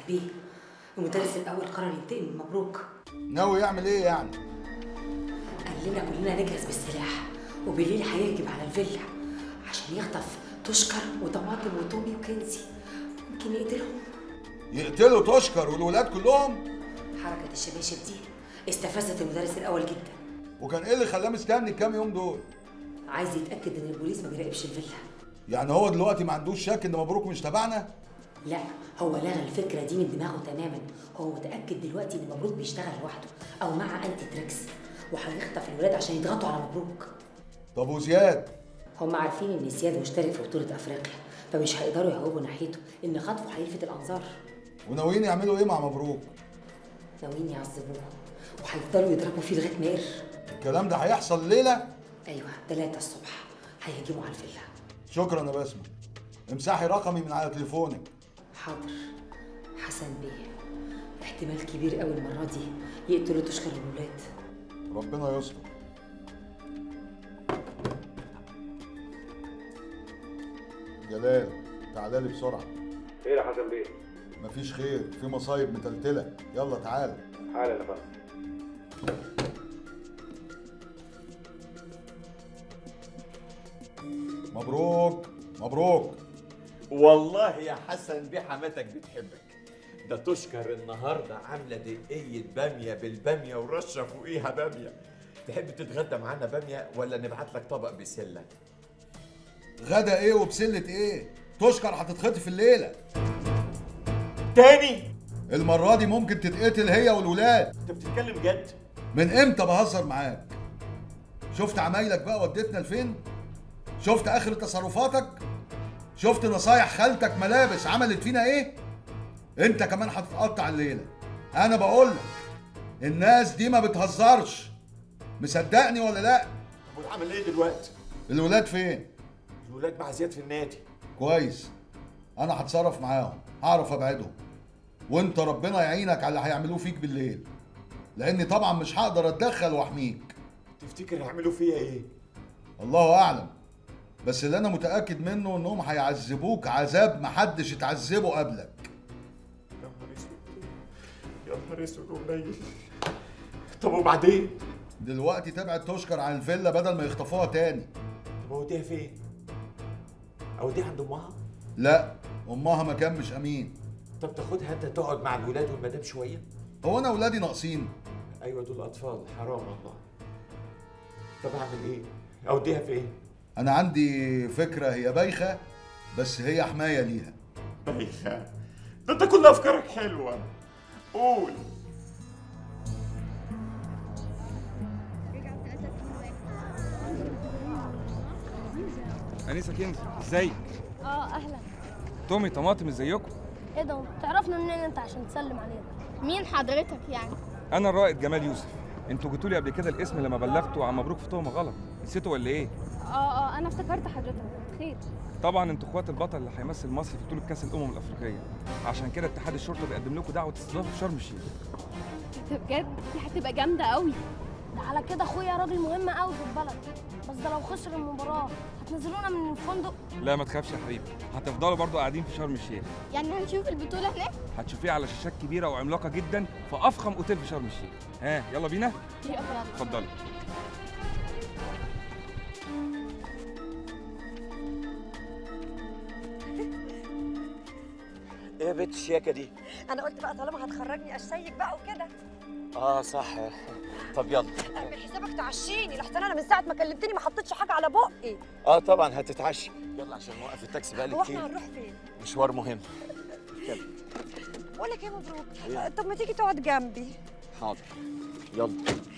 بيه المدرس الاول قرر ينتقم من مبروك ناوي يعمل ايه يعني قال لنا كلنا نجهز بالسلاح وبالليل هيهجم على الفيلا عشان يخطف تشكر وطماطم وتومي وكنزي يمكن يقتلهم يقتلوا تشكر والولاد كلهم حركة الشباشب دي استفزت المدرس الأول جدا وكان ايه اللي خلاه مستني الكام يوم دول عايز يتأكد إن البوليس ما بيراقبش الفيلا يعني هو دلوقتي ما عندوش شك ان مبروك مش تبعنا لا هو لغى الفكرة دي من دماغه تماما هو متأكد دلوقتي إن مبروك بيشتغل لوحده أو مع أنتي تريكس وهيخطف الولاد عشان يضغطوا على مبروك طب وزياد هم عارفين إن زياد مشترك في بطولة أفريقيا فمش هيقدروا يهوبوا ناحيته إن خطفه هيلفت الأنظار وناويين يعملوا ايه مع مبروك ناويين يعذبوه وهيفضلوا يضربوا فيه لغاية ما يقر الكلام ده هيحصل الليله أيوه 3 الصبح هيهجموا على الفيلا شكرا يا بسمه امسحي رقمي من على تليفونك حاضر حسن بيه احتمال كبير قوي المرة دي يقتلوا تشكر الولاد ربنا يستر جلال تعالى لي بسرعه خير يا حسن بيه مفيش خير في مصايب متلتله يلا تعالى حالا يا فندم مبروك مبروك والله يا حسن بيه حماتك بتحبك ده تشكر النهارده عامله دقية باميه بالباميه ورشه فوقيها باميه تحب تتغدى معانا باميه ولا نبعت لك طبق بسله غدا ايه وبسله ايه تشكر هتتخطف الليله تاني المره دي ممكن تتقتل هي والولاد انت بتتكلم جد من امتى بهزر معاك شفت عمايلك بقى وديتنا لفين شفت اخر تصرفاتك شفت نصايح خالتك ملابس عملت فينا ايه انت كمان هتتقطع الليله انا بقول لك الناس دي ما بتهزرش مصدقني ولا لا طب وعمل ايه دلوقتي الولاد فين الولاد مع زياد في النادي كويس انا هتصرف معاهم هعرف ابعدهم وانت ربنا يعينك على اللي هيعملوه فيك بالليل لاني طبعا مش هقدر اتدخل واحميك تفتكر هيعملوا فيا ايه الله اعلم بس اللي انا متاكد منه انهم هيعذبوك عذاب محدش اتعذبه قبلك يا نهار اسود يا نهار اسود وقليل طب وبعدين دلوقتي تبعد تشكر عن الفيلا بدل ما يخطفوها تاني طب اوديها فين اوديها عند امها لا امها مكان مش امين طب تاخدها انت تقعد مع الولاد والمدام شويه هو انا ولادي ناقصين ايوه دول اطفال حرام والله طب اعمل ايه اوديها فين انا عندي فكره هي بايخه بس هي حمايه ليها بايخه ده انت كل افكارك حلوه قول انسه كنزي ازيك اه اهلا تومي طماطم ازيكم ايه ده تعرفنا منين انت عشان تسلم علينا مين حضرتك يعني انا الرائد جمال يوسف انتوا جيتوا لي قبل كده الاسم لما بلغتوا عن مبروك في تهمه غلط نسيتوا ولا ايه اه اه انا افتكرت حضرتك خير طبعا انتوا اخوات البطل اللي هيمثل مصر في بطوله كاس الامم الافريقيه عشان كده اتحاد الشرطه بيقدم لكم دعوه استضافه في شرم الشيخ بجد دي هتبقى جامده قوي ده على كده اخويا راجل مهم قوي في البلد بس ده لو خسر المباراه هتنزلونا من الفندق لا ما تخافش يا حبيبي هتفضلوا برضو قاعدين في شرم الشيخ يعني هنشوف البطوله هناك هتشوفيه على شاشات كبيره وعملاقه جدا في افخم اوتيل في شرم الشيخ ها يلا بينا يلا اتفضلوا ايه يا بنت الشياكه دي انا قلت بقى طالما هتخرجني اشيك بقى وكده اه صح طب يلا اعمل حسابك تعشيني لحسن انا من ساعه ما كلمتني ما حطيتش حاجه على بقي اه طبعا هتتعشى يلا عشان نوقف التاكسي بقالي هو احنا كتير هنروح فين مشوار مهم بقول لك ايه مبروك إيه؟ طب ما تيجي تقعد جنبي حاضر يلا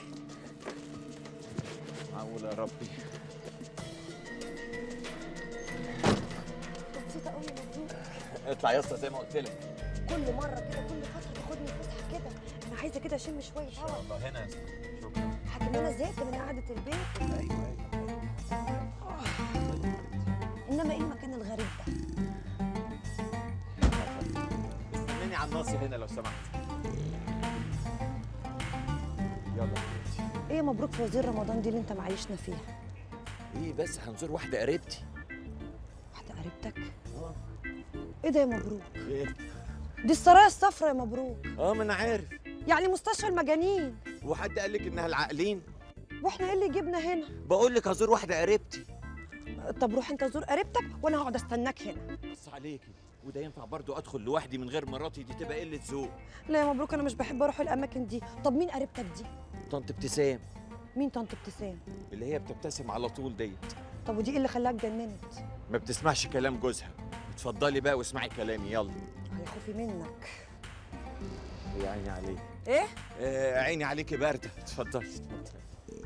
معقول يا ربي مبسوطه قوي يا مبروك اطلع يا اسطى زي ما قلت لك كل مره كده كل فتره تاخدني فسحه كده انا عايزه كده اشم شويه هوا والله هنا يا اسطى شكرا حكم انا زهقت من قعده البيت ايوه ايوه انما ايه المكان الغريب ده استناني على الناصي هنا لو سمحت يلا يا بنتي. ايه يا مبروك فوازير رمضان دي اللي انت معيشنا فيها ايه بس هنزور واحده قريبتي واحده قريبتك ايه ده يا مبروك ايه دي السرايا الصفراء يا مبروك اه ما انا عارف يعني مستشفى المجانين وحد قال لك انها العاقلين واحنا ايه اللي جبنا هنا بقول لك هزور واحده قريبتي طب روح انت زور قريبتك وانا هقعد استناك هنا بص عليكي وده ينفع برضو ادخل لوحدي من غير مراتي دي تبقى قله ذوق لا يا مبروك انا مش بحب اروح الاماكن دي طب مين قريبتك دي طنط ابتسام مين طنط ابتسام اللي هي بتبتسم على طول ديت طب ودي ايه اللي خلاك جننت ما بتسمعش كلام جوزها اتفضلي بقى واسمعي كلامي يلا يا خوفي منك يا عيني عليك ايه آه عيني عليكي بارده اتفضلي اتفضلي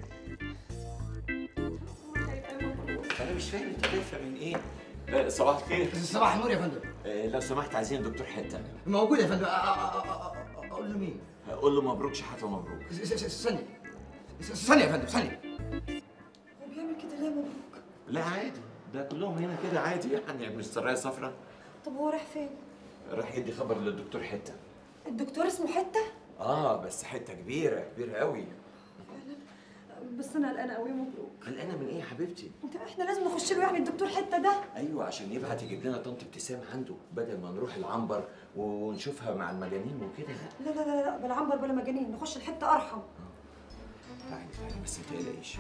انا مش فاهم انت خايفه من ايه آه صباح الخير صباح النور يا فندم آه لو سمحت عايزين دكتور حته موجود يا فندم أ- أ- أ- أ- اقول له مين؟ قول له مبروك شحاته مبروك س- س- س- ثانية س- ثانية يا فندم ثانية هو بيعمل كده ليه يا مبروك لا عادي ده كلهم هنا كده عادي يعني مش سرايا صفرا طب هو رايح فين راح يدي خبر للدكتور حته الدكتور اسمه حته اه بس حته كبيره كبيره قوي بس انا قلقانه قوي يا مبروك قلقانه من ايه يا حبيبتي انت احنا لازم نخش له يعني الدكتور حته ده ايوه عشان يبعت يجيب لنا طنط ابتسام عنده بدل ما نروح العنبر ونشوفها مع المجانين وكده لا لا لا لا لا بلا عنبر بلا مجانين نخش الحته ارحم تعالي تعالي بس ما تقلقيش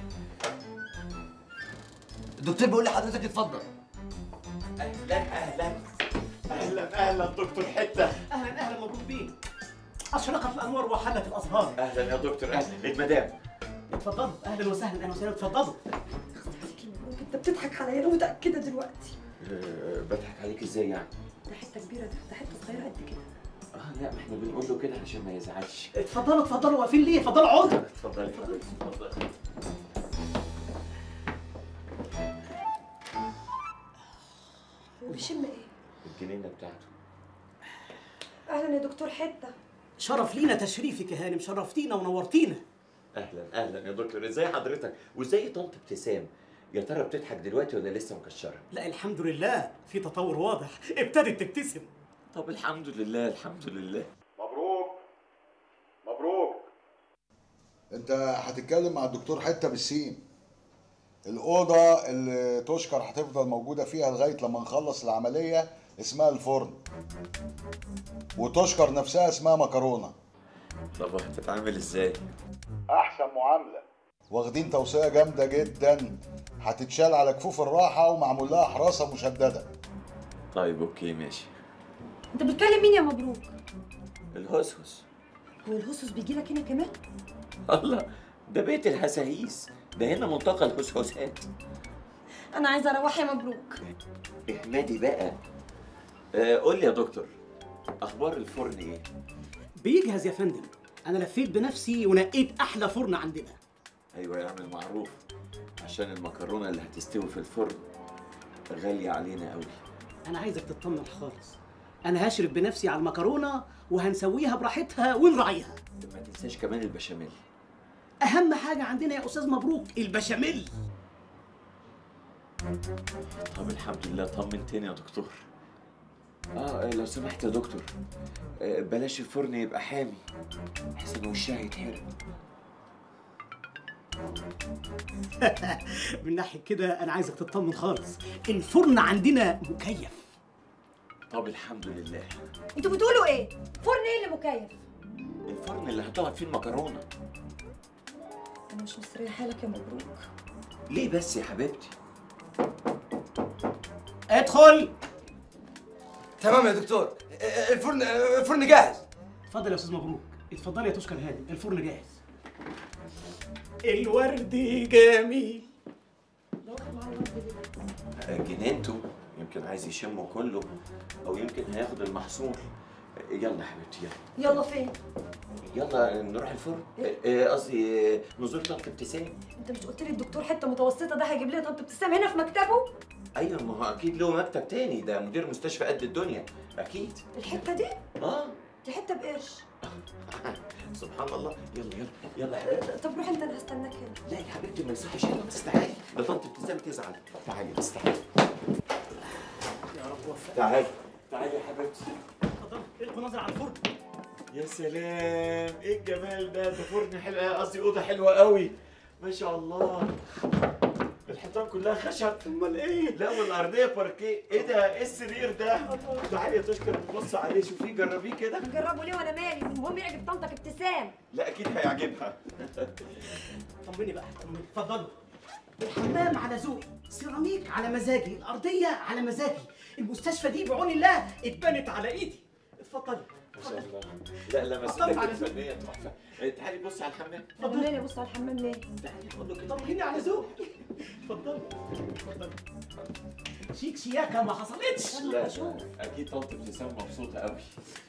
الدكتور بيقول لحضرتك اتفضل اهلا اهلا اهلا اهلا دكتور حته اهلا اهلا مبروك بيك اشرقت الانوار وحلت الازهار اهلا يا دكتور اهلا المدام اتفضلوا اهلا وسهلا اهلا وسهلا اتفضلوا انت بتضحك عليا انا متاكده دلوقتي أه بضحك عليك ازاي يعني ده حته كبيره ده ده حته صغيره قد كده اه لا ما احنا بنقول له كده عشان ما يزعلش اتفضلوا اتفضلوا واقفين ليه اتفضلوا اقعدوا اتفضلي اتفضلي اتفضلي هو بيشم ايه الجنينه بتاعته اهلا يا دكتور حته شرف لينا تشريفك يا هانم شرفتينا ونورتينا اهلا اهلا يا دكتور ازاي حضرتك وازاي طنط ابتسام يا ترى بتضحك دلوقتي ولا لسه مكشره لا الحمد لله في تطور واضح ابتدت تبتسم طب الحمد لله الحمد لله مبروك مبروك انت هتتكلم مع الدكتور حته بالسين الاوضه اللي تشكر هتفضل موجوده فيها لغايه لما نخلص العمليه اسمها الفرن وتشكر نفسها اسمها مكرونه طب هتتعامل ازاي احسن معامله واخدين توصيه جامده جدا هتتشال على كفوف الراحه ومعمول لها حراسه مشدده طيب اوكي ماشي انت بتكلم مين يا مبروك الهسهس هو الهسوس بيجي لك هنا كمان الله ده بيت الهساهيس ده هنا منطقه الهسهسات انا عايزه اروح يا مبروك احمدي بقى آه قول لي يا دكتور اخبار الفرن ايه بيجهز يا فندم انا لفيت بنفسي ونقيت احلى فرن عندنا ايوه يعمل معروف عشان المكرونه اللي هتستوي في الفرن غاليه علينا قوي انا عايزك تطمن خالص انا هشرب بنفسي على المكرونه وهنسويها براحتها ونراعيها ما تنساش كمان البشاميل اهم حاجه عندنا يا استاذ مبروك البشاميل طب الحمد لله طمنتني يا دكتور اه لو سمحت يا دكتور آه بلاش الفرن يبقى حامي احسن وشها يتحرق من ناحيه كده انا عايزك تطمن خالص الفرن عندنا مكيف طب الحمد لله انتوا بتقولوا ايه فرن ايه اللي مكيف الفرن اللي هتقعد فيه المكرونه انا مش مستريحه لك يا مبروك ليه بس يا حبيبتي ادخل تمام يا دكتور الفرن الفرن جاهز اتفضل يا استاذ مبروك اتفضل يا تشكر هانم الفرن جاهز الورد جميل آه، جنينته يمكن عايز يشمه كله او يمكن هياخد المحصول آه، يلا يا حبيبتي يلا يلا فين يلا نروح الفرن آه، آه، قصدي آه، نزور طنط ابتسام انت مش قلت لي الدكتور حته متوسطه ده هيجيب لنا طنط ابتسام هنا في مكتبه ايوه ما هو اكيد له مكتب تاني ده مدير مستشفى قد الدنيا اكيد الحته دي اه دي حته بقرش سبحان الله يلا يلا يلا يا حبيبتي طب روح انت انا هستناك هنا لا يا حبيبتي ما يصحش يلا بس تعالي ده طنط ابتسام تزعل تعالي بس تعالي يا رب وفقك تعالي تعالي يا حبيبتي اتفضل القوا نظر على الفرن يا سلام ايه الجمال ده ده فرن حلو قصدي اوضه حلوه قوي ما شاء الله الحيطان كلها خشب امال ايه لا والارضيه باركيه ايه ده ايه السرير ده تعالي يا تشكر نبص عليه شوفيه جربيه كده جربوا ليه وانا مالي المهم يعجب طنطك ابتسام لا اكيد هيعجبها طمني بقى طمني اتفضلوا الحمام على ذوقي سيراميك على مزاجي الارضيه على مزاجي المستشفى دي بعون الله اتبنت على ايدي اتفضلي ما شاء الله لا لا أطلع على مسألة الفنية تحفة إيه، تعالي بصي على الحمام طب ليه بص على الحمام ليه تعالي اقول لك طمني على ذوقي اتفضلي اتفضلي شيك شياكه ما حصلتش لا لا اكيد طنط ابتسام مبسوطة قوي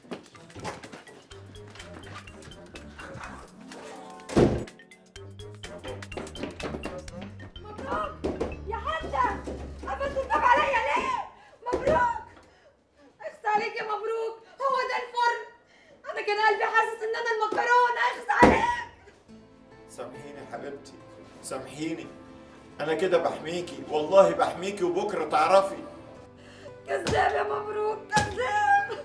يا حاجة قفلت الباب عليا ليه مبروك اخس عليك يا مبروك هو ده الفرن انا كان قلبي حاسس ان انا المكرونه اخس عليك سامحيني يا حبيبتي سامحيني انا كده بحميكي والله بحميكي وبكره تعرفي كذاب يا مبروك كذاب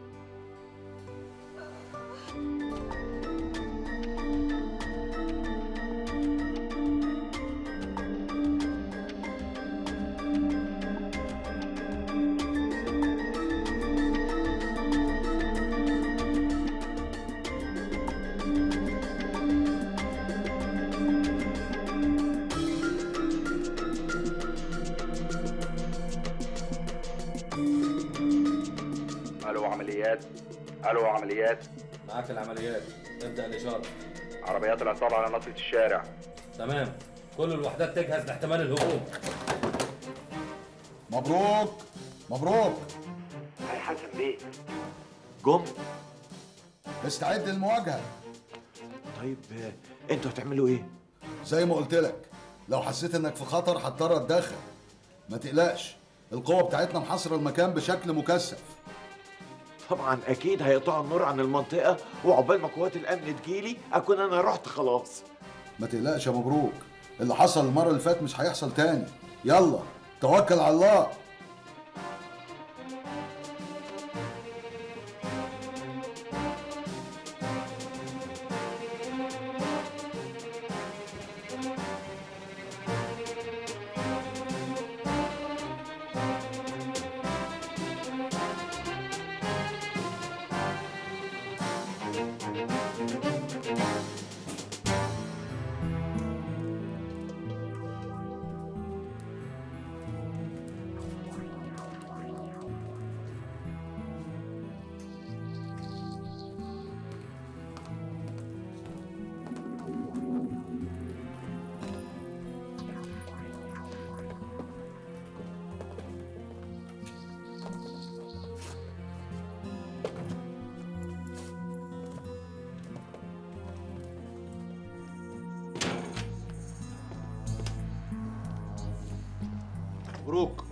الو عمليات الو عمليات معاك العمليات ابدأ الإشارة عربيات العصابة على نصرة الشارع تمام كل الوحدات تجهز لاحتمال الهجوم مبروك مبروك هاي حسن بيه جم استعد للمواجهه طيب انتوا هتعملوا ايه زي ما قلت لك لو حسيت انك في خطر هضطر اتدخل ما تقلقش القوه بتاعتنا محاصره المكان بشكل مكثف طبعا اكيد هيقطعوا النور عن المنطقه وعقبال ما قوات الامن تجيلي اكون انا رحت خلاص ما تقلقش يا مبروك اللي حصل المره اللي فاتت مش هيحصل تاني يلا توكل على الله مبروك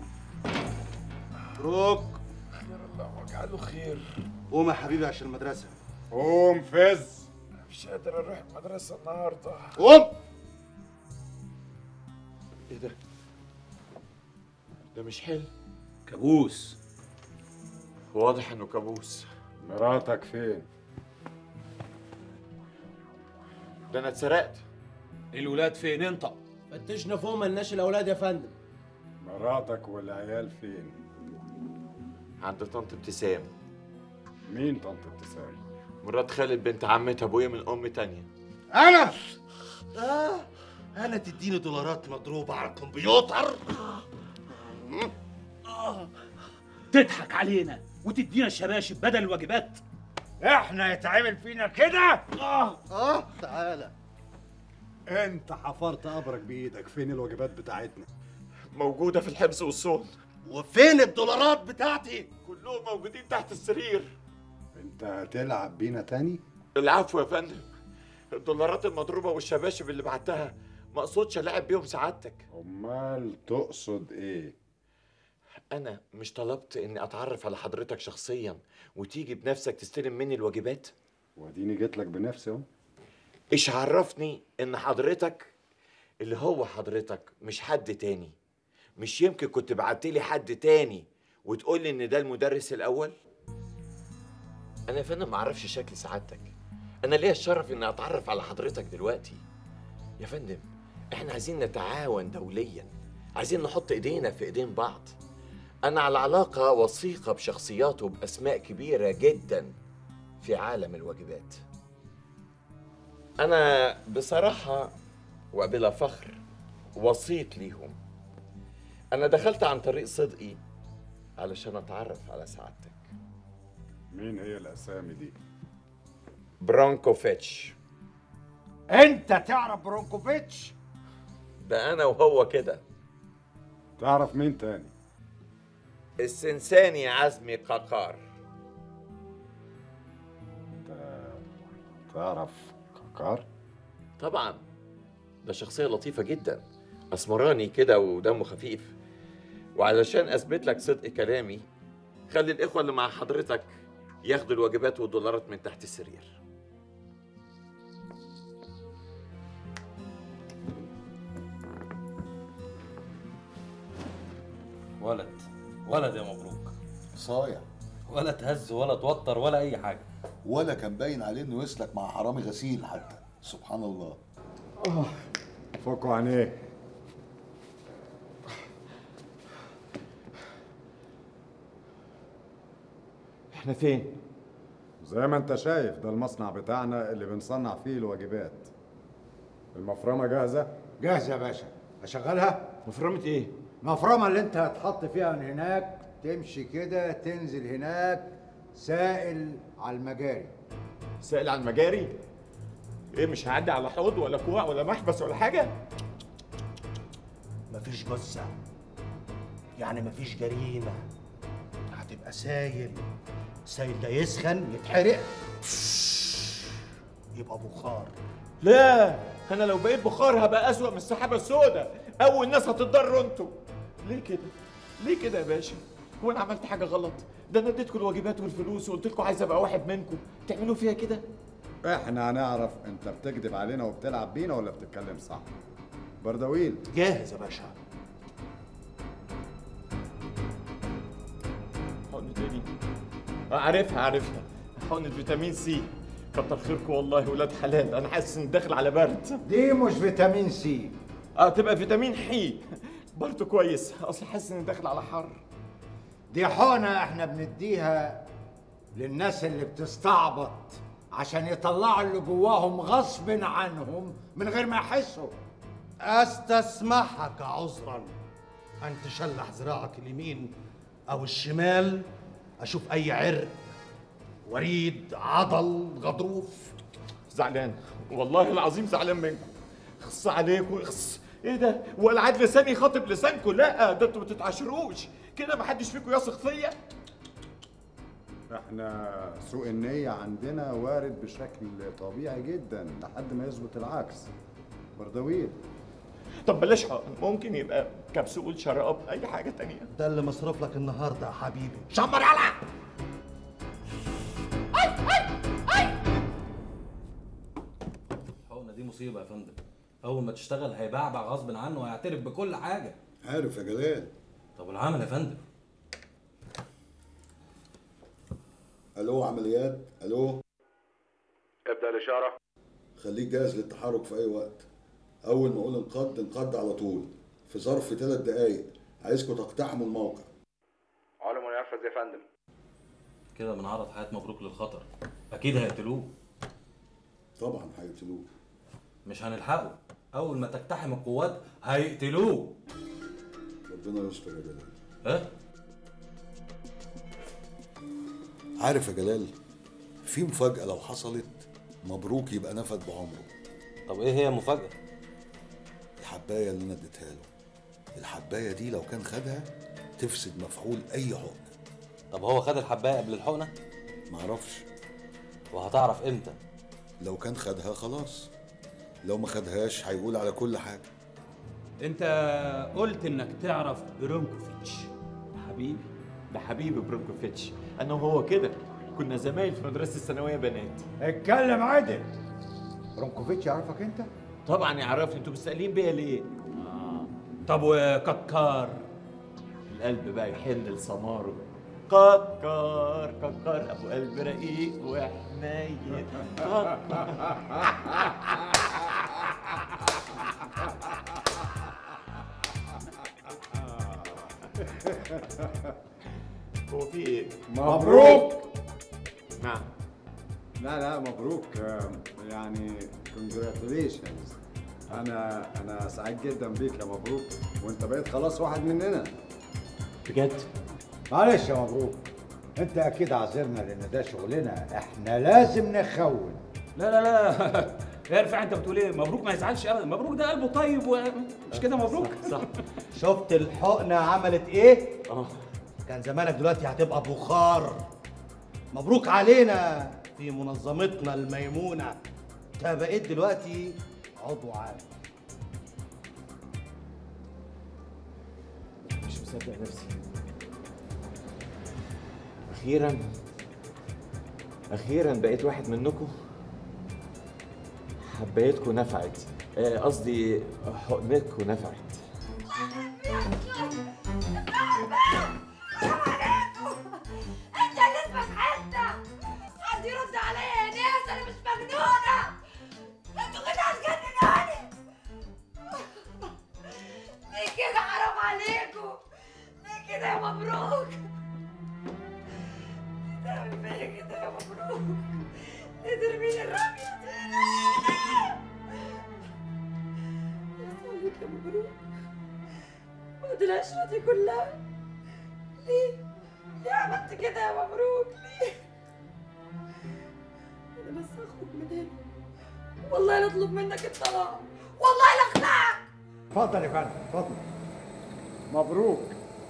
مبروك خير الله واجعله خير قوم يا حبيبي عشان المدرسة قوم فز مش قادر اروح المدرسة النهاردة قوم ايه ده ده مش حلم كابوس واضح انه كابوس مراتك فين؟ ده انا اتسرقت الولاد فين انت فتشنا فوق ملناش الاولاد يا فندم مراتك والعيال فين؟ عند طنط ابتسام مين طنط ابتسام؟ مرات خالد بنت عمة ابويا من ام تانية أنا آه أنا تديني دولارات مضروبة على الكمبيوتر تضحك علينا وتدينا الشباشب بدل الواجبات احنا يتعمل فينا كده؟ آه آه تعالى انت حفرت قبرك بايدك فين الواجبات بتاعتنا موجودة في الحبس والصون وفين الدولارات بتاعتي؟ كلهم موجودين تحت السرير انت هتلعب بينا تاني العفو يا فندم الدولارات المضروبة والشباشب اللي بعتها ما اقصدش العب بيهم سعادتك امال تقصد ايه انا مش طلبت اني اتعرف على حضرتك شخصيا وتيجي بنفسك تستلم مني الواجبات واديني جيت لك بنفسي اهو ايش عرفني ان حضرتك اللي هو حضرتك مش حد تاني مش يمكن كنت بعتلي حد تاني وتقول لي ان ده المدرس الاول انا يا فندم ما اعرفش شكل سعادتك انا ليا الشرف اني اتعرف على حضرتك دلوقتي يا فندم احنا عايزين نتعاون دوليا عايزين نحط ايدينا في ايدين بعض انا على علاقه وثيقه بشخصيات وباسماء كبيره جدا في عالم الواجبات انا بصراحه وبلا فخر وسيط ليهم انا دخلت عن طريق صدقي علشان اتعرف على سعادتك مين هي الاسامي دي برونكوفيتش انت تعرف برونكوفيتش ده انا وهو كده تعرف مين تاني السنساني عزمي ققار تعرف كاكار طبعا ده شخصية لطيفة جدا أسمراني كده ودمه خفيف وعلشان أثبت لك صدق كلامي خلي الإخوة اللي مع حضرتك ياخدوا الواجبات والدولارات من تحت السرير ولد ولد يا مبروك صايع ولا تهز ولا توتر ولا اي حاجه ولا كان باين عليه انه يسلك مع حرامي غسيل حتى سبحان الله فكوا عينيه احنا فين؟ زي ما انت شايف ده المصنع بتاعنا اللي بنصنع فيه الواجبات المفرمه جاهزه جاهزة يا باشا أشغلها؟ مفرمة إيه؟ مفرمة اللي أنت هتحط فيها من هناك تمشي كده تنزل هناك سائل على المجاري سائل على المجاري؟ إيه مش هعدي على حوض ولا كوع ولا محبس ولا حاجة؟ مفيش جثة يعني مفيش جريمة هتبقى سايل السايل ده يسخن يتحرق يبقى بخار لا أنا لو بقيت بخار هبقى أسوأ من السحابة السوداء أول ناس هتضروا أنتوا ليه كده؟ ليه كده يا باشا؟ هو أنا عملت حاجة غلط؟ ده أنا اديتكم الواجبات والفلوس وقلت لكم عايز أبقى واحد منكم تعملوا فيها كده؟ احنا هنعرف انت بتكذب علينا وبتلعب بينا ولا بتتكلم صح بردويل جاهز يا باشا حقنة ايه دي؟ آه، عارفها عارفها حقنة فيتامين سي كتر خيركم والله ولاد حلال انا حاسس اني داخل على برد دي مش فيتامين سي اه تبقى فيتامين حي برضه كويس اصل حاسس اني داخل على حر دي حقنة احنا بنديها للناس اللي بتستعبط عشان يطلعوا اللي جواهم غصب عنهم من غير ما يحسوا استسمحك عذرا ان تشلح ذراعك اليمين او الشمال اشوف اي عرق وريد عضل غضروف زعلان والله العظيم زعلان منكم خص عليكم اخص ايه ده ولا عاد لساني خاطب لسانكم لا ده انتوا ما تتعاشروش كده ما حدش فيكم يثق فيا احنا سوء النية عندنا وارد بشكل طبيعي جدا لحد ما يثبت العكس بردويل طب بلاش حقن ممكن يبقى كبسول شراب اي حاجه تانية ده اللي مصروف لك النهارده يا حبيبي شمر على الحقنه دي مصيبه يا فندم اول ما تشتغل هيبعبع غصب عنه وهيعترف بكل حاجه عارف يا جلال طب العمل يا فندم الو عمليات الو ابدأ الإشارة خليك جاهز للتحرك في اي وقت اول ما اقول انقض انقض على طول في ظرف ثلاث دقايق عايزكم تقتحموا الموقع علم ينفذ يا فندم كده بنعرض حياه مبروك للخطر اكيد هيقتلوه طبعا هيقتلوه مش هنلحقه اول ما تقتحم القوات هيقتلوه ربنا يستر يا جلال ها عارف يا جلال في مفاجأة لو حصلت مبروك يبقى نفد بعمره طب ايه هي المفاجاه الحباية اللي انا اديتها له الحباية دي لو كان خدها تفسد مفعول اي حقنة طب هو خد الحبايه قبل الحقنه معرفش وهتعرف امتى لو كان خدها خلاص لو ما خدهاش هيقول على كل حاجة انت قلت انك تعرف برونكوفيتش حبيبي ده حبيبي برونكوفيتش انا وهو كده كنا زمايل في مدرسه الثانويه بنات اتكلم عدل برونكوفيتش يعرفك انت؟ طبعا يعرفني انتوا مستقلين بيا ليه طب وككار القلب بقى يحن لسماره ككار ككار ابو قلب رقيق وحنين ككار هو في ايه؟ مبروك نعم لا لا مبروك آه، يعني كونجراتوليشنز انا انا سعيد جدا بيك يا مبروك وانت بقيت خلاص واحد مننا بجد معلش يا مبروك انت اكيد عذرنا لان ده شغلنا احنا لازم نخون لا لا لا يا رفاعي انت بتقول ايه مبروك ما يزعلش ابدا مبروك ده قلبه طيب و... مش كده مبروك صح شفت الحقنه عملت ايه اه كان زمانك دلوقتي هتبقى بخار مبروك علينا في منظمتنا الميمونه انت بقيت دلوقتي عضو عام مش مصدق نفسي اخيرا اخيرا بقيت واحد منكم حبايتكم نفعت آه، قصدي حقنتكم نفعت انت اللي اسمك حته حد يرد عليا يا ناس انا مش مجنونه انتوا كده هتجننوني ليه كده حرام عليكم ليه كده يا مبروك ليه تعمل فيا كده يا مبروك ليه ترميني الرميه دي يسألك يا مبروك بعد العشرة دي كلها ليه؟ ليه عملت كده يا مبروك؟ ليه؟ أنا بس هخرج من هنا والله لا أطلب منك الطلاق والله لا أخلعك اتفضل يا فندم اتفضل مبروك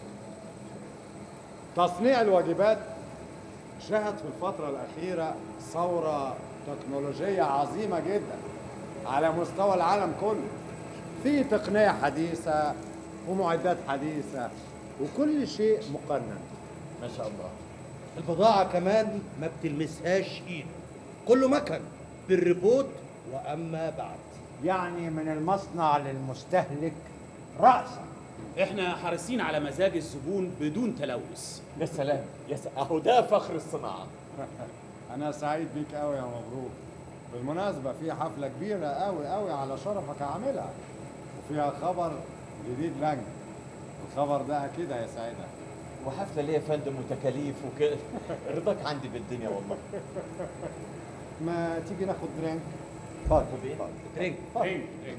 تصنيع الواجبات شهد في الفترة الأخيرة ثورة تكنولوجية عظيمة جدا على مستوى العالم كله في تقنية حديثة ومعدات حديثة وكل شيء مقنن ما شاء الله البضاعة كمان ما بتلمسهاش ايد كله مكن بالريبوت واما بعد يعني من المصنع للمستهلك رأسا احنا حريصين على مزاج الزبون بدون تلوث يا سلام يا سلام اهو ده فخر الصناعه أنا سعيد بيك أوي يا مبروك بالمناسبة في حفلة كبيرة أوي أوي على شرفك هعملها وفيها خبر جديد لك الخبر ده أكيد هيسعدك وحفله ليه يا فندم وتكاليف وكده رضاك عندي بالدنيا والله ما تيجي ناخد درينك اتفضل درينك درينك درينك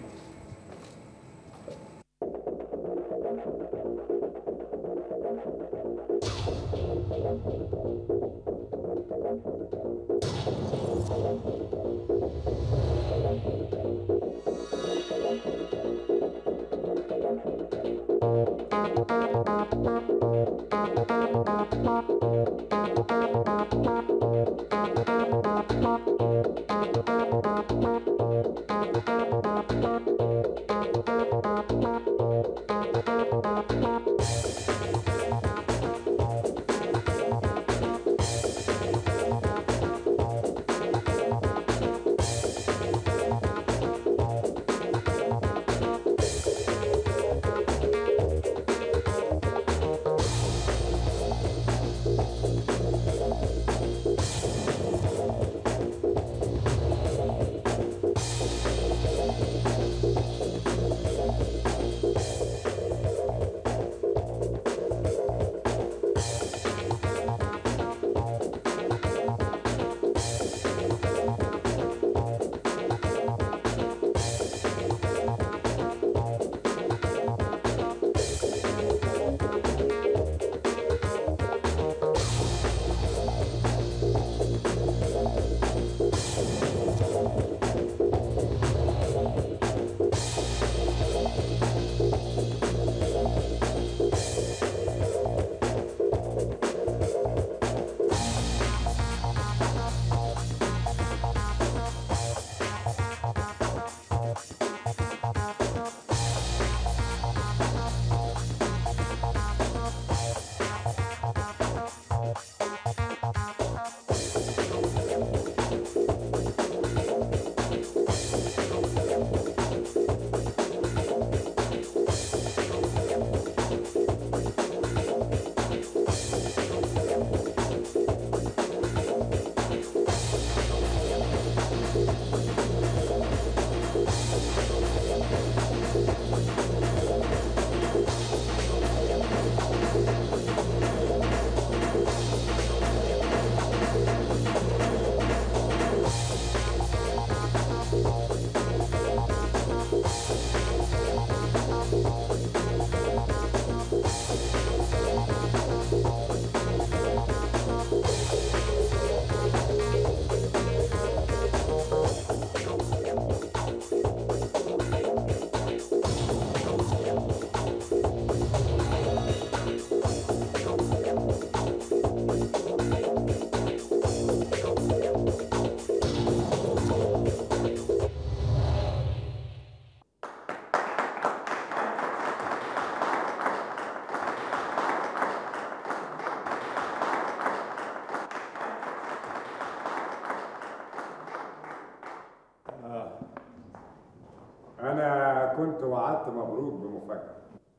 كنت وعدت مبروك بمفاجأة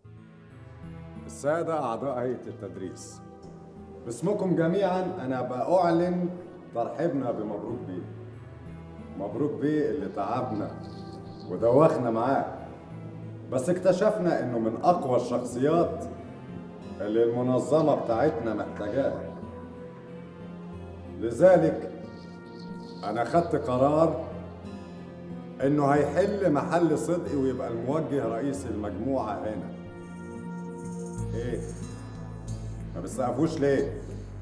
السادة أعضاء هيئة التدريس باسمكم جميعا أنا بأعلن ترحيبنا بمبروك بيه مبروك بيه اللي تعبنا ودوخنا معاه بس اكتشفنا انه من اقوى الشخصيات اللي المنظمة بتاعتنا محتاجاها لذلك انا خدت قرار انه هيحل محل صدقي ويبقى الموجه رئيس المجموعة هنا ايه ما بتسقفوش ليه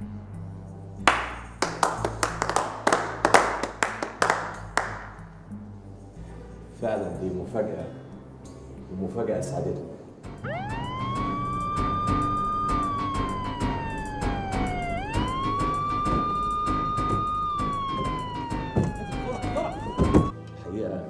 فعلا دي مفاجأة ومفاجأة سعادتنا الحقيقة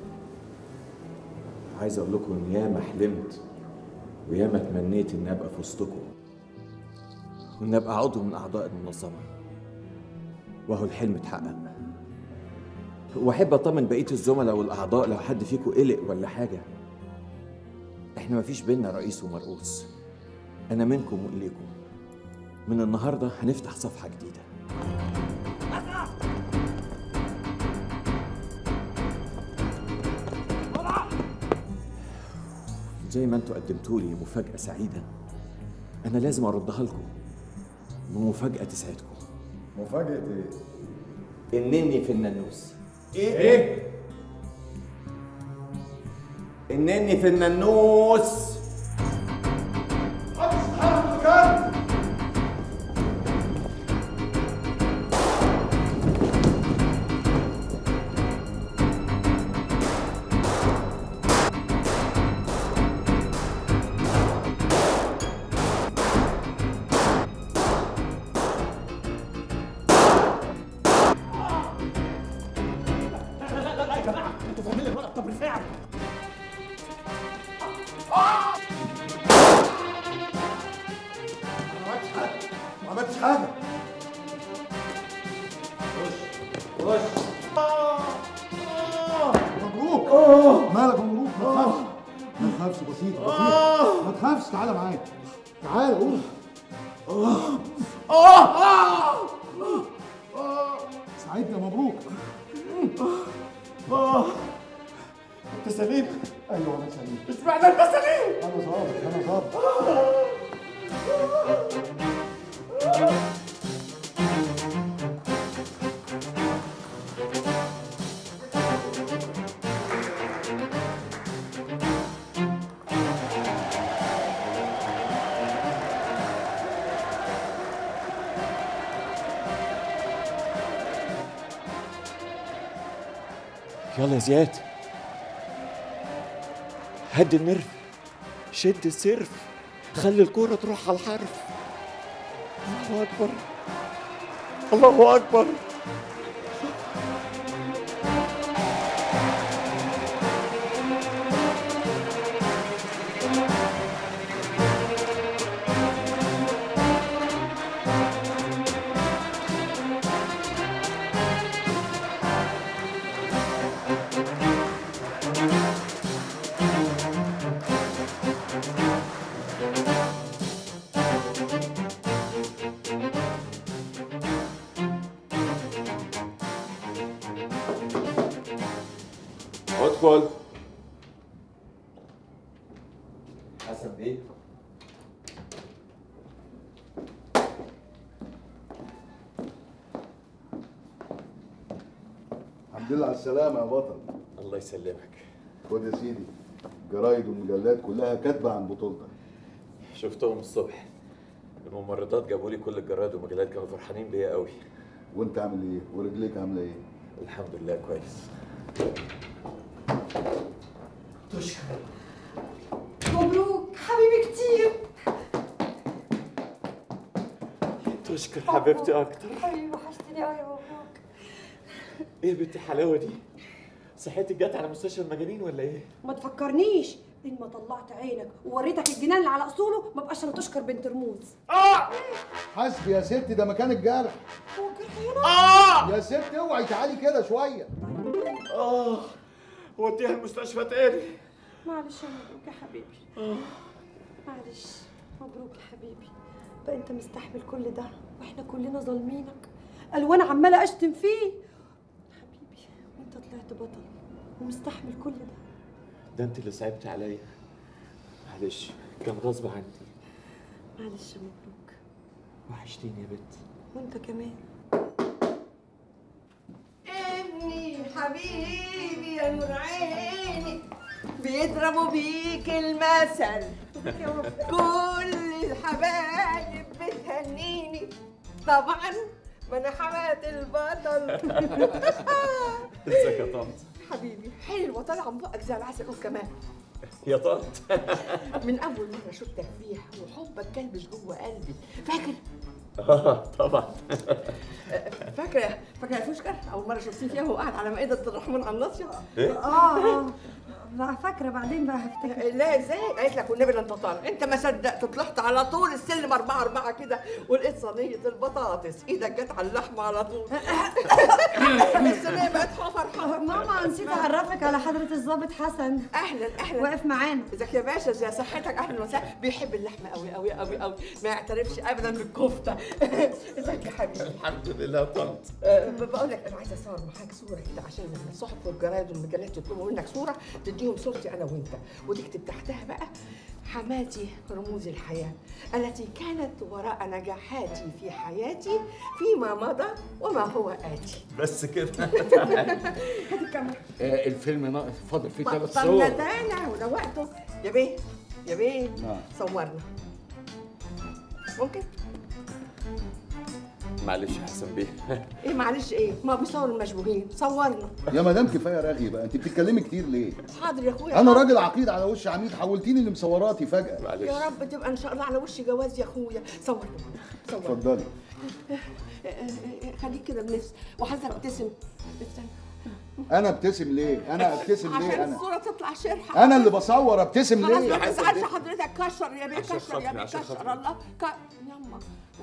عايز أقول لكم إن ياما حلمت وياما تمنيت إني أبقى في وسطكم وإن أبقى عضو من أعضاء المنظمة وهو الحلم اتحقق واحب اطمن بقيه الزملاء والاعضاء لو حد فيكم قلق ولا حاجه احنا مفيش بينا رئيس ومرؤوس انا منكم واليكم من النهارده هنفتح صفحه جديده زي ما انتوا قدمتوا لي مفاجاه سعيده انا لازم اردها لكم بمفاجاه تسعدكم مفاجأة ايه؟ انني في النانوس ايه؟ انني في النانوس لا لا لا لا يا جماعه انتوا فاهمين الولد طب بالفعل ما عملتش حاجه خش مبروك مالك مبروك ما تخافش ما تخافش بسيط بسيط ما تخافش تعالى معايا تعالى قوم سعيدنا مبروك انت سليم ايوه انا سليم مش معنى انت سليم انا ظابط انا ظابط يلا يا زياد هد النرف شد السرف خلي الكورة تروح على الحرف الله أكبر الله أكبر ادخل حسن بيه الحمد لله على السلامه يا بطل الله يسلمك خد يا سيدي الجرايد والمجلات كلها كاتبه عن بطولتك شفتهم الصبح الممرضات جابوا لي كل الجرايد والمجلات كانوا فرحانين بيا قوي وانت عامل ايه ورجليك عامله ايه الحمد لله كويس تشكر مبروك حبيبي كتير تشكر حبيبتي اكتر حبيبي وحشتني قوي يا مبروك ايه يا بنتي الحلاوه دي صحتك جت على مستشفى المجانين ولا ايه ما تفكرنيش ان ما طلعت عينك ووريتك الجنان اللي على اصوله ما بقاش انا تشكر بنت رموز اه حسبي يا ستي ده مكان الجرح هو الجرح هنا يا ستي اوعي تعالي كده شويه اه وديها المستشفى تاني معلش يا مبروك يا حبيبي معلش مبروك يا حبيبي بقى انت مستحمل كل ده واحنا كلنا ظالمينك قال وانا عماله اشتم فيه حبيبي وانت طلعت بطل ومستحمل كل ده ده انت اللي صعبت عليا معلش كان غصب عني معلش يا مبروك وحشتيني يا بنت وانت كمان ابني حبيبي يا نور عيني بيضربوا بيك المثل كل الحبايب بتهنيني طبعا ما انا حمات البطل ازيك يا طنط حبيبي حلوه طالعه من بقك زي العسل قول كمان يا طنط من اول مره شفتك فيها وحبك كلبش جوه قلبي فاكر اه طبعا فاكره فاكره يا فوشكر اول مره شفتيه فيها وهو قاعد على مائده الرحمن على الناصيه إيه؟ اه اه بقى فاكره بعدين بقى هفتكر لا ازاي قالت لك والنبي لا انت طالع انت ما صدقت طلعت على طول السلم اربعه اربعه كده ولقيت صينيه البطاطس ايدك جت على اللحمه على طول الصينيه بقت حفر حفر ماما نسيت اعرفك على حضره الضابط حسن اهلا اهلا واقف معانا ازيك يا باشا ازي صحتك اهلا وسهلا بيحب اللحمه قوي قوي قوي قوي ما يعترفش ابدا بالكفته ازيك يا حبيبي الحمد لله يا طنط أه، بقول لك انا عايزه اصور معاك صوره كده عشان لما الصحف والجرايد والمجلات يطلبوا منك صوره تديهم صورتي انا وانت وتكتب تحتها بقى حماتي رموز الحياه التي كانت وراء نجاحاتي في حياتي فيما مضى وما هو اتي بس كده هات الكاميرا آه، الفيلم ناقص فاضل فيه ثلاث بطلنا صور تانا وده وقته يا بيه يا بيه نعم. صورنا ممكن معلش يا حسن بيه ايه معلش ايه ما بيصوروا المشبوهين صورنا يا مدام كفايه رغي بقى انت بتتكلمي كتير ليه حاضر يا اخويا انا حاضر. راجل عقيد على وش عميد حولتيني لمصوراتي فجاه يا رب تبقى ان شاء الله على وش جواز يا اخويا صورنا صورنا اتفضلي خليك كده بنفس وحسن ابتسم استنى انا ابتسم ليه انا ابتسم عشان ليه انا الصوره تطلع شرحه انا اللي بصور ابتسم خلاص ليه ما تزعلش حضرتك كشر يا بيه عشان كشر يا خاطري، بيه عشان كشر خاطري. الله ك... يما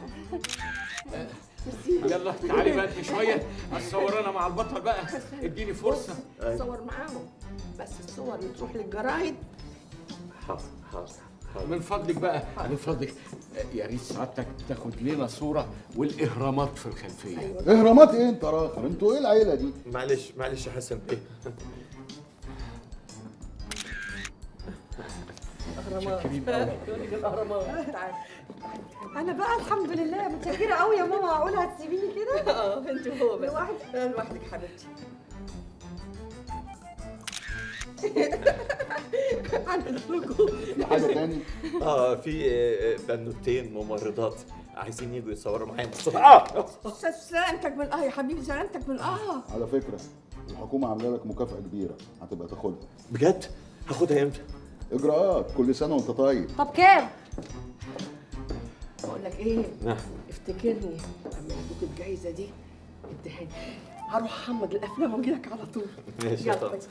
يلا تعالي بقى انت شويه هتصورنا مع البطل بقى اديني فرصه صور معاهم بس الصور اللي تروح للجرايد حاضر حاضر من فضلك بقى من فضلك آه، يا ريت سعادتك تاخد لنا صوره والاهرامات في الخلفيه اهرامات ايه انت راخر انتوا ايه العيله دي معلش معلش يا حسن بيه اهرامات يقول لك الاهرامات تعالى انا بقى الحمد لله متشكره قوي يا ماما معقول هتسيبيني كده اه انت وهو بس لوحدي؟ لا لوحدك حبيبتي عندكم في حاجه تاني اه في آه، بنوتين ممرضات عايزين يجوا يصوروا معايا بسرعه سلامتك من اه يا حبيبي سلامتك من اه على فكره الحكومه عامله لك مكافاه كبيره هتبقى تاخدها بجد هاخدها امتى اجراءات كل سنه وانت طيب طب كام بقول لك ايه نعم افتكرني لما يدوك الجايزه دي اديهاني هروح احمض الافلام واجي لك على طول ماشي يا يلا. طنط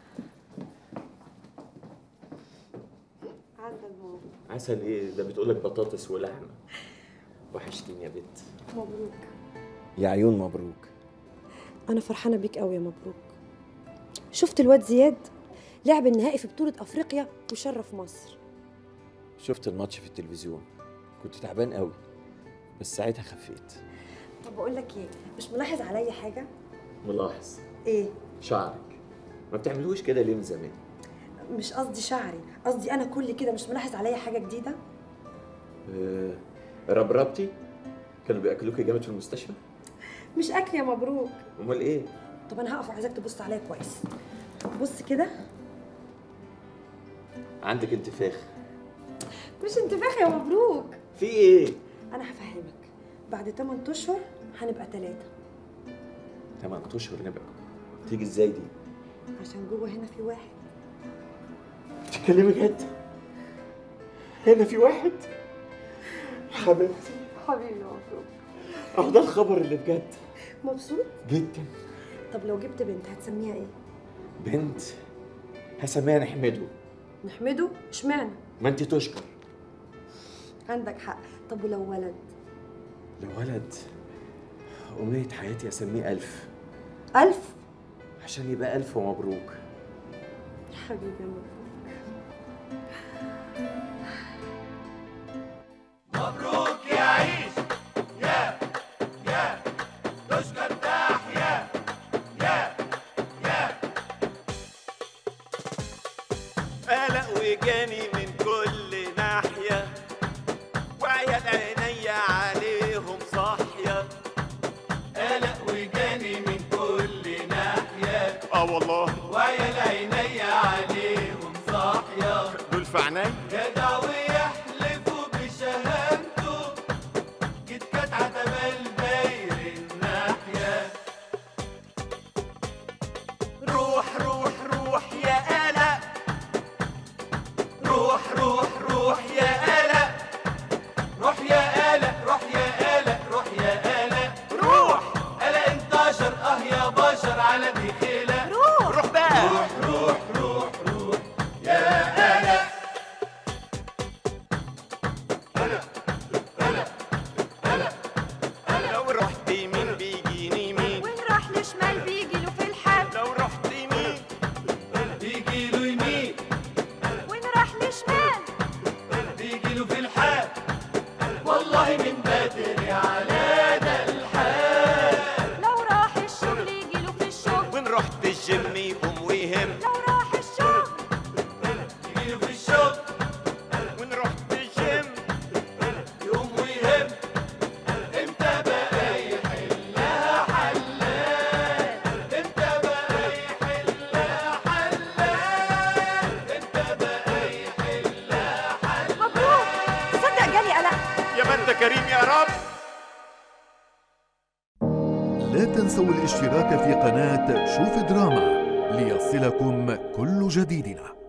عسل ماما عسل ايه ده بتقول لك بطاطس ولحمه وحشتيني يا بنت مبروك يا عيون مبروك انا فرحانه بيك قوي يا مبروك شفت الواد زياد لعب النهائي في بطوله افريقيا وشرف مصر شفت الماتش في التلفزيون كنت تعبان قوي بس ساعتها خفيت طب بقول لك ايه مش ملاحظ عليا حاجه ملاحظ ايه شعرك ما بتعملوش كده ليه من زمان مش قصدي شعري قصدي انا كل كده مش ملاحظ عليا حاجه جديده آه، ربربتي كانوا بياكلوكي جامد في المستشفى مش اكل يا مبروك امال ايه طب انا هقف وعايزاك تبص عليا كويس بص كده عندك انتفاخ مش انتفاخ يا مبروك في ايه انا هفهمك بعد 8 اشهر هنبقى ثلاثة تمام اشهر نبقى تيجي ازاي دي عشان جوه هنا في واحد بتتكلمي جد هنا في واحد حبيبتي حبيبي مبروك اهو ده الخبر اللي بجد مبسوط جدا طب لو جبت بنت هتسميها ايه بنت هسميها نحمده نحمده اشمعنى ما انت تشكر عندك حق طب ولو ولد لو ولد أمنية حياتي أسميه ألف ألف عشان يبقى ألف ومبروك يا حبيبي يا مبروك كريم يا رب لا تنسوا الاشتراك في قناة شوف دراما ليصلكم كل جديدنا